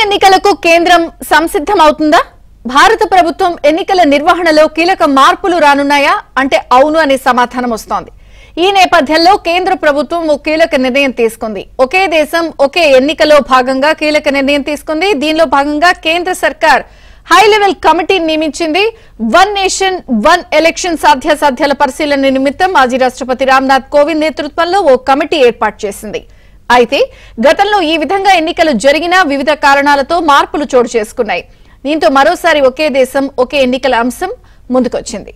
ఎన్నికలకు కేంద్రం సంసిద్ధమవుతుందా భారత ప్రభుత్వం ఎన్నికల నిర్వహణలో కీలక మార్పులు రానున్నాయా అంటే అవును అనే సమాధానం వస్తోంది ఈ నేపథ్యంలో కేంద్ర ప్రభుత్వం ఓ కీలక నిర్ణయం తీసుకుంది ఒకే దేశం ఒకే ఎన్నికలో భాగంగా కీలక నిర్ణయం తీసుకుంది దీనిలో భాగంగా కేంద్ర సర్కార్ హై లెవెల్ కమిటీని నియమించింది వన్ నేషన్ వన్ ఎలక్షన్ సాధ్యాసాధ్యాల పరిశీలన నిమిత్తం మాజీ రాష్ట్రపతి రామ్నాథ్ కోవింద్ నేతృత్వంలో ఓ కమిటీ ఏర్పాటు చేసింది అయితే గతంలో ఈ విధంగా ఎన్నికలు జరిగినా వివిధ కారణాలతో మార్పులు చోటు చేసుకున్నాయి దీంతో మరోసారి ఒకే దేశం ఒకే ఎన్నికల అంశం ముందుకొచ్చింది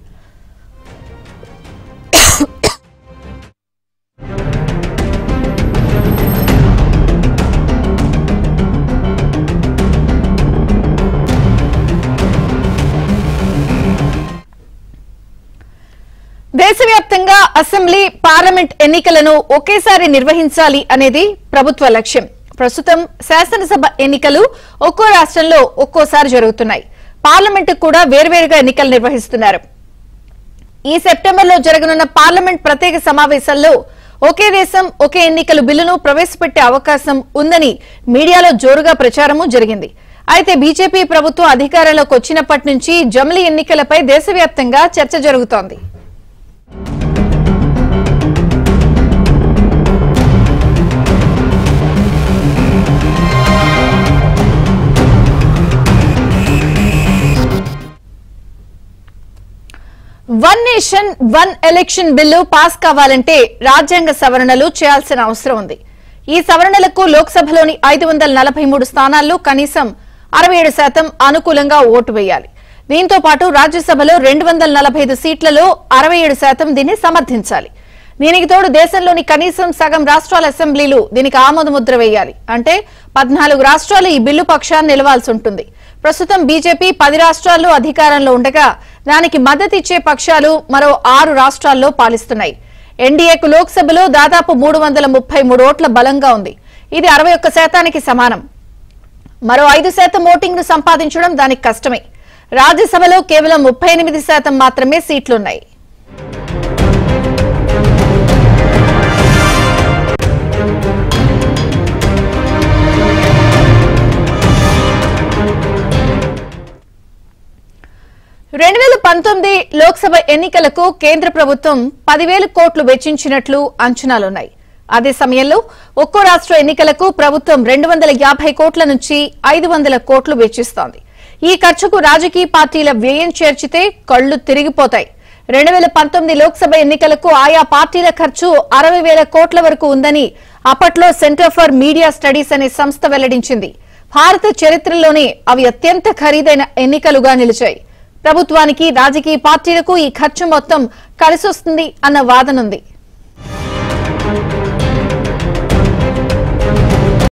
దేశవ్యాప్తంగా అసెంబ్లీ పార్లమెంట్ ఎన్నికలను ఒకేసారి నిర్వహించాలి అనేది ప్రభుత్వ లక్ష్యం ప్రస్తుతం శాసనసభ ఎన్నికలు ఒక్కో రాష్ట్రంలో ఒక్కోసారి జరుగుతున్నాయి పార్లమెంట్ కూడా వేర్వేరుగా ఎన్నికలు నిర్వహిస్తున్నారు ఈ సెప్టెంబర్లో జరగనున్న పార్లమెంట్ ప్రత్యేక సమావేశాల్లో ఒకే దేశం ఒకే ఎన్నికలు బిల్లును ప్రవేశపెట్టే అవకాశం ఉందని మీడియాలో జోరుగా ప్రచారము జరిగింది అయితే బీజేపీ ప్రభుత్వం అధికారంలోకి వచ్చినప్పటి నుంచి జమిలీ ఎన్నికలపై దేశవ్యాప్తంగా చర్చ జరుగుతోంది one nation one election bill pass కావాలంటే రాజ్యాంగ సవరణలు చేయాల్సిన అవసరం ఉంది ఈ సవరణలకు లోక్సభలోని ఐదు వందల నలభై మూడు స్థానాల్లో కనీసం అరవై ఏడు శాతం అనుకూలంగా ఓటు వేయాలి దీంతో పాటు రాజ్యసభలో రెండు వందల నలభై ఐదు సీట్లలో అరవై ఏడు శాతం దీన్ని సమర్థించాలి దీనికి తోడు దేశంలోని కనీసం సగం రాష్ట్రాల అసెంబ్లీలు దీనికి ఆమోద ముద్ర వేయాలి అంటే పద్నాలుగు రాష్ట్రాలు ఈ బిల్లు పక్షాన్ని నిలవాల్సి ఉంటుంది ప్రస్తుతం బీజేపీ పది రాష్ట్రాల్లో అధికారంలో ఉండగా దానికి మద్దతిచ్చే పక్షాలు మరో ఆరు రాష్ట్రాల్లో పాలిస్తున్నాయి ఎన్డీఏకు లోక్సభలో దాదాపు మూడు వందల ముప్పై మూడు ఓట్ల బలంగా ఉంది ఇది అరవై ఒక్క శాతానికి సమానం మరో ఐదు శాతం ఓటింగ్ ను సంపాదించడం దానికి కష్టమే రాజ్యసభలో కేవలం ముప్పై ఎనిమిది శాతం మాత్రమే సీట్లున్నాయి రెండు వేల పంతొమ్మిది లోక్సభ ఎన్నికలకు కేంద్ర ప్రభుత్వం పదివేల కోట్లు వెచ్చించినట్లు అంచనాలున్నాయి అదే సమయంలో ఒక్కో రాష్ట్ర ఎన్నికలకు ప్రభుత్వం రెండు వందల యాభై కోట్ల నుంచి ఐదు వందల కోట్లు వెచ్చిస్తోంది ఈ ఖర్చుకు రాజకీయ పార్టీల వ్యయం చేర్చితే కళ్లు తిరిగిపోతాయి రెండు వేల పంతొమ్మిది లోక్సభ ఎన్నికలకు ఆయా పార్టీల ఖర్చు అరవై వేల కోట్ల వరకు ఉందని అప్పట్లో సెంటర్ ఫర్ మీడియా స్టడీస్ అనే సంస్థ వెల్లడించింది భారత చరిత్రలోనే అవి అత్యంత ఖరీదైన ఎన్నికలుగా నిలిచాయి ప్రభుత్వానికి రాజకీయ పార్టీలకు ఈ ఖర్చు మొత్తం కలిసొస్తుంది అన్న వాదనుంది